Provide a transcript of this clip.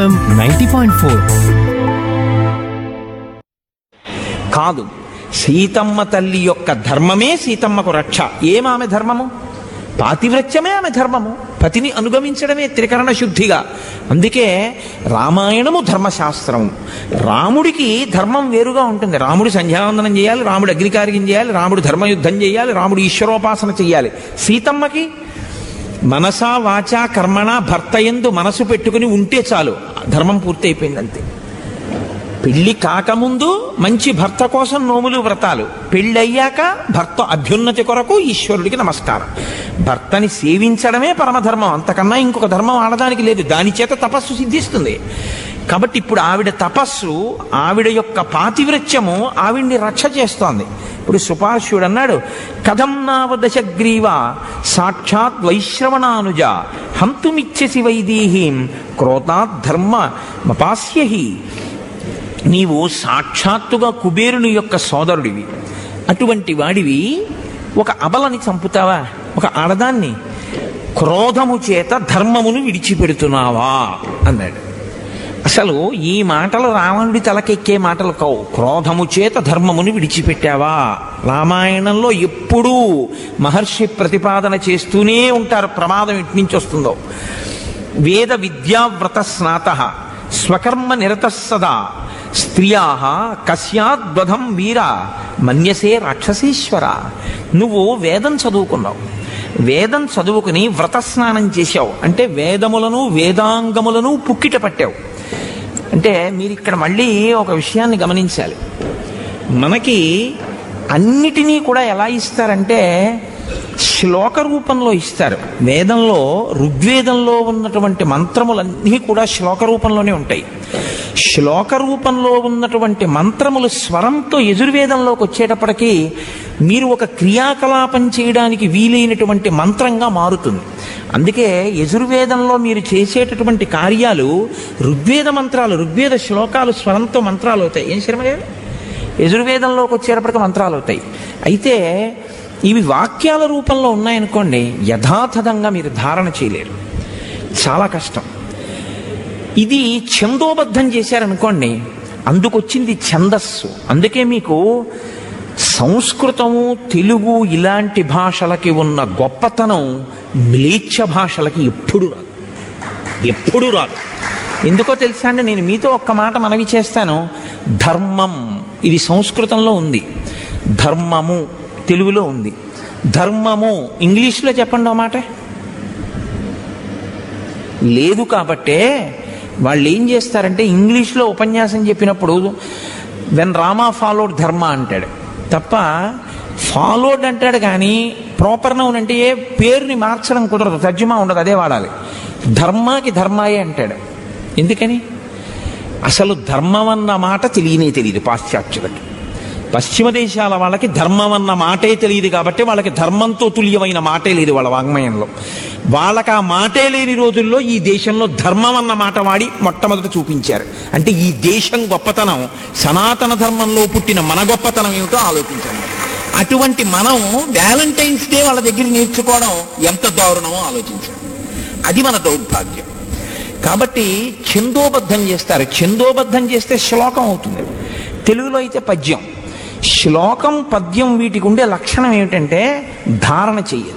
FM ninety point four కాదు సీతమ్మ తల్లి యొక్క ధర్మమే సీతమ్మకు రక్ష ఏమామె ధర్మము పాతివ్రత్యమే ఆమె ధర్మము పతిని అనుగమించడమే త్రికరణ శుద్ధిగా అందుకే రామాయణము ధర్మశాస్త్రము రాముడికి ధర్మం వేరుగా ఉంటుంది రాముడు సంధ్యావందనం చేయాలి రాముడు అగ్నికార్యం చేయాలి రాముడు ధర్మయుద్ధం చేయాలి రాముడు ఈశ్వరోపాసన చేయాలి సీతమ్మకి మనసా వాచా కర్మణ భర్త ఎందు మనసు పెట్టుకుని ఉంటే చాలు ధర్మం పూర్తి అయిపోయింది అంతే పెళ్లి కాకముందు మంచి భర్త కోసం నోములు వ్రతాలు పెళ్ళి అయ్యాక భర్త అభ్యున్నతి కొరకు ఈశ్వరుడికి నమస్కారం భర్తని సేవించడమే పరమధర్మం అంతకన్నా ఇంకొక ధర్మం ఆడదానికి లేదు దాని చేత తపస్సు సిద్ధిస్తుంది కాబట్టి ఇప్పుడు ఆవిడ తపస్సు ఆవిడ యొక్క పాతివ్రత్యము ఆవిడ్ని రక్ష చేస్తోంది ఇప్పుడు సుపార్శ్యుడు అన్నాడు కథం నావదశగ్రీవ సాక్షాత్ వైశ్రవణానుజ హంతుమిచ్చసి వైదీహీం క్రోతాత్ ధర్మ మపాస్యహి నీవు సాక్షాత్తుగా కుబేరుని యొక్క సోదరుడివి అటువంటి వాడివి ఒక అబలని చంపుతావా ఒక ఆడదాన్ని క్రోధము చేత ధర్మమును విడిచిపెడుతున్నావా అన్నాడు అసలు ఈ మాటలు రావణుడి తలకెక్కే మాటలు కావు క్రోధము చేత ధర్మమును విడిచిపెట్టావా రామాయణంలో ఎప్పుడూ మహర్షి ప్రతిపాదన చేస్తూనే ఉంటారు ప్రమాదం ఇటు నుంచి వస్తుందో వేద విద్యావ్రత స్నాత స్వకర్మ నిరత సదా స్త్రియా కస్యాద్వధం వీర మన్యసే రాక్షసీశ్వర నువ్వు వేదం చదువుకున్నావు వేదం చదువుకుని వ్రత స్నానం చేశావు అంటే వేదములను వేదాంగములను పుక్కిట పట్టావు అంటే మీరు ఇక్కడ మళ్ళీ ఒక విషయాన్ని గమనించాలి మనకి అన్నిటినీ కూడా ఎలా ఇస్తారంటే శ్లోక రూపంలో ఇస్తారు వేదంలో ఋగ్వేదంలో ఉన్నటువంటి మంత్రములన్నీ కూడా శ్లోక రూపంలోనే ఉంటాయి శ్లోక రూపంలో ఉన్నటువంటి మంత్రములు స్వరంతో యజుర్వేదంలోకి వచ్చేటప్పటికి మీరు ఒక క్రియాకలాపం చేయడానికి వీలైనటువంటి మంత్రంగా మారుతుంది అందుకే యజుర్వేదంలో మీరు చేసేటటువంటి కార్యాలు ఋగ్వేద మంత్రాలు ఋగ్వేద శ్లోకాలు స్వరంతో మంత్రాలు అవుతాయి ఏం శర్మ గారు యజుర్వేదంలోకి వచ్చేటప్పటికి మంత్రాలు అవుతాయి అయితే ఇవి వాక్యాల రూపంలో ఉన్నాయనుకోండి యథాతథంగా మీరు ధారణ చేయలేరు చాలా కష్టం ఇది ఛందోబద్ధం చేశారనుకోండి అందుకొచ్చింది ఛందస్సు అందుకే మీకు సంస్కృతము తెలుగు ఇలాంటి భాషలకి ఉన్న గొప్పతనం మ్లేచ్ఛ భాషలకి ఎప్పుడు రాదు ఎప్పుడు రాదు ఎందుకో తెలుసా అండి నేను మీతో ఒక్క మాట మనవి చేస్తాను ధర్మం ఇది సంస్కృతంలో ఉంది ధర్మము తెలుగులో ఉంది ధర్మము ఇంగ్లీష్లో చెప్పండి ఒక మాట లేదు కాబట్టే వాళ్ళు ఏం చేస్తారంటే ఇంగ్లీష్లో ఉపన్యాసం చెప్పినప్పుడు వెన్ రామా ఫాలోడ్ ధర్మ అంటాడు తప్ప ఫాలోడ్ అంటాడు కానీ ప్రాపర్ నౌన్ అంటే ఏ పేరుని మార్చడం కుదరదు తర్జుమా ఉండదు అదే వాడాలి ధర్మాకి ధర్మాయే అంటాడు ఎందుకని అసలు ధర్మం అన్న మాట తెలియనే తెలియదు పాశ్చాత్యులకి పశ్చిమ దేశాల వాళ్ళకి ధర్మం అన్న మాటే తెలియదు కాబట్టి వాళ్ళకి ధర్మంతో తుల్యమైన మాటే లేదు వాళ్ళ వాంగ్మయంలో వాళ్ళకి ఆ మాటే లేని రోజుల్లో ఈ దేశంలో ధర్మం అన్న మాట వాడి మొట్టమొదట చూపించారు అంటే ఈ దేశం గొప్పతనం సనాతన ధర్మంలో పుట్టిన మన గొప్పతనం ఏమిటో ఆలోచించండి అటువంటి మనం వ్యాలంటైన్స్ డే వాళ్ళ దగ్గర నేర్చుకోవడం ఎంత దారుణమో ఆలోచించండి అది మన దౌర్భాగ్యం కాబట్టి ఛందోబద్ధం చేస్తారు ఛందోబద్ధం చేస్తే శ్లోకం అవుతుంది తెలుగులో అయితే పద్యం శ్లోకం పద్యం వీటికి ఉండే లక్షణం ఏమిటంటే ధారణ చెయ్యాలి